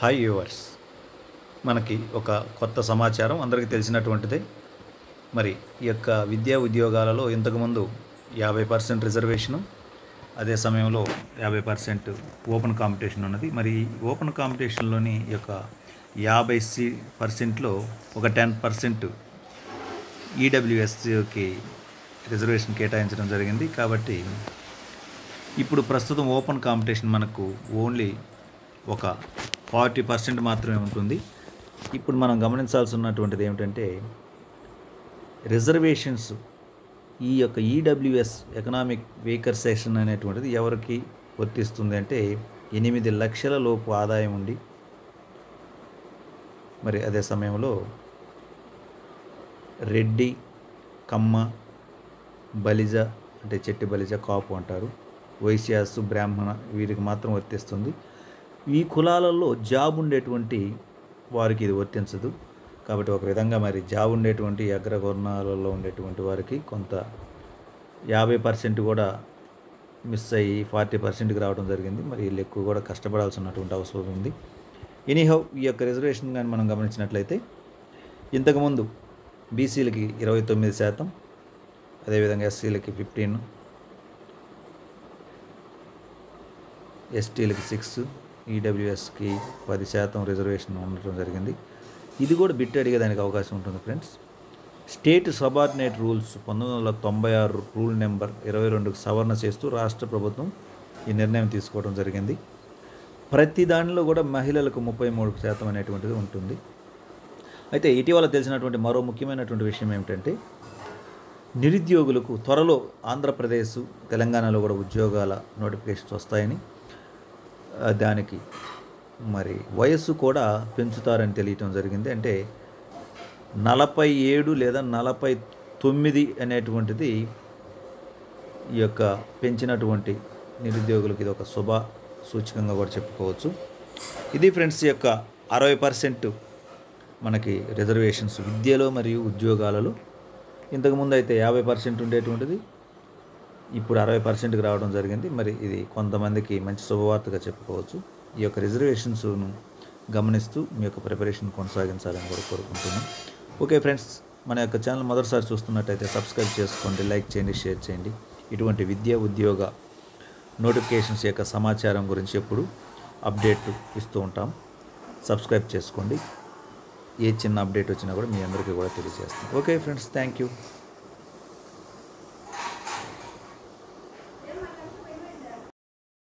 hi viewers మనకి ఒక కొత్త సమాచారం అందరికీ తెలిసినటువంటిదే మరి ఈ యొక్క విద్యా ఉద్యోగాలలో ఇంతకుముందు యాభై పర్సెంట్ రిజర్వేషను అదే సమయంలో యాభై పర్సెంట్ ఓపెన్ కాంపిటీషన్ ఉన్నది మరి ఈ ఓపెన్ కాంపిటీషన్లోని ఈ యొక్క యాభై సి పర్సెంట్లో ఒక టెన్ పర్సెంట్ ఈడబ్ల్యూఎస్కి రిజర్వేషన్ కేటాయించడం జరిగింది కాబట్టి ఇప్పుడు ప్రస్తుతం ఓపెన్ కాంపిటీషన్ మనకు ఓన్లీ ఒక ఫార్టీ పర్సెంట్ మాత్రమే ఉంటుంది ఇప్పుడు మనం గమనించాల్సి ఉన్నటువంటిది ఏమిటంటే రిజర్వేషన్స్ ఈ యొక్క ఈడబ్ల్యూఎస్ ఎకనామిక్ వీకర్ సెక్షన్ అనేటువంటిది ఎవరికి వర్తిస్తుంది అంటే ఎనిమిది లక్షల లోపు ఆదాయం ఉండి మరి అదే సమయంలో రెడ్డి కమ్మ బలిజ అంటే చెట్టి బలిజ కాపు అంటారు వైశ్యాసు బ్రాహ్మణ వీరికి మాత్రం వర్తిస్తుంది ఈ కులాలలో జాబ్ ఉండేటువంటి వారికి ఇది వర్తించదు కాబట్టి ఒక విధంగా మరి జాబ్ ఉండేటువంటి అగ్రవర్ణాలలో ఉండేటువంటి వారికి కొంత యాభై పర్సెంట్ కూడా మిస్ అయ్యి ఫార్టీ పర్సెంట్కి రావడం జరిగింది మరి వీళ్ళు ఎక్కువ కూడా కష్టపడాల్సి ఉన్నటువంటి అవసరం ఉంది ఎనీహౌ ఈ యొక్క రిజర్వేషన్ కానీ మనం గమనించినట్లయితే ఇంతకుముందు బీసీలకి ఇరవై తొమ్మిది శాతం అదేవిధంగా ఎస్సీలకి ఫిఫ్టీన్ ఎస్టీలకి సిక్స్ ఈడబ్ల్యూఎస్కి పది శాతం రిజర్వేషన్ ఉండటం జరిగింది ఇది కూడా బిట్ అడిగేదానికి అవకాశం ఉంటుంది ఫ్రెండ్స్ స్టేట్ సబార్డినేట్ రూల్స్ పంతొమ్మిది వందల తొంభై ఆరు రూల్ నెంబర్ ఇరవై రెండుకు సవరణ చేస్తూ రాష్ట్ర ప్రభుత్వం ఈ నిర్ణయం తీసుకోవడం జరిగింది ప్రతి దానిలో కూడా మహిళలకు ముప్పై మూడు శాతం అనేటువంటిది ఉంటుంది అయితే ఇటీవల తెలిసినటువంటి మరో ముఖ్యమైనటువంటి విషయం ఏమిటంటే నిరుద్యోగులకు త్వరలో ఆంధ్రప్రదేశ్ తెలంగాణలో కూడా ఉద్యోగాల నోటిఫికేషన్స్ వస్తాయని ఆ, దానికి మరి వయస్సు కూడా పెంచుతారని తెలియటం జరిగింది అంటే నలభై ఏడు లేదా నలభై తొమ్మిది అనేటువంటిది ఈ యొక్క పెంచినటువంటి నిరుద్యోగులకు ఇది ఒక శుభ సూచకంగా కూడా చెప్పుకోవచ్చు ఇది ఫ్రెండ్స్ ఈ యొక్క అరవై పర్సెంట్ మనకి రిజర్వేషన్స్ విద్యలో మరియు ఉద్యోగాలలో ఇంతకుముందు అయితే యాభై పర్సెంట్ ఉండేటువంటిది ఇప్పుడు అరవై పర్సెంట్కి రావడం జరిగింది మరి ఇది కొంతమందికి మంచి శుభవార్తగా చెప్పుకోవచ్చు ఈ యొక్క రిజర్వేషన్స్ను గమనిస్తూ మీ యొక్క ప్రిపరేషన్ కొనసాగించాలని కూడా కోరుకుంటున్నాం ఓకే ఫ్రెండ్స్ మన యొక్క ఛానల్ మొదటిసారి చూస్తున్నట్టయితే సబ్స్క్రైబ్ చేసుకోండి లైక్ చేయండి షేర్ చేయండి ఇటువంటి విద్యా ఉద్యోగ నోటిఫికేషన్స్ యొక్క సమాచారం గురించి ఎప్పుడు అప్డేట్ ఇస్తూ ఉంటాం సబ్స్క్రైబ్ చేసుకోండి ఏ చిన్న అప్డేట్ వచ్చినా కూడా మీ అందరికీ కూడా తెలియజేస్తాం ఓకే ఫ్రెండ్స్ థ్యాంక్ యూ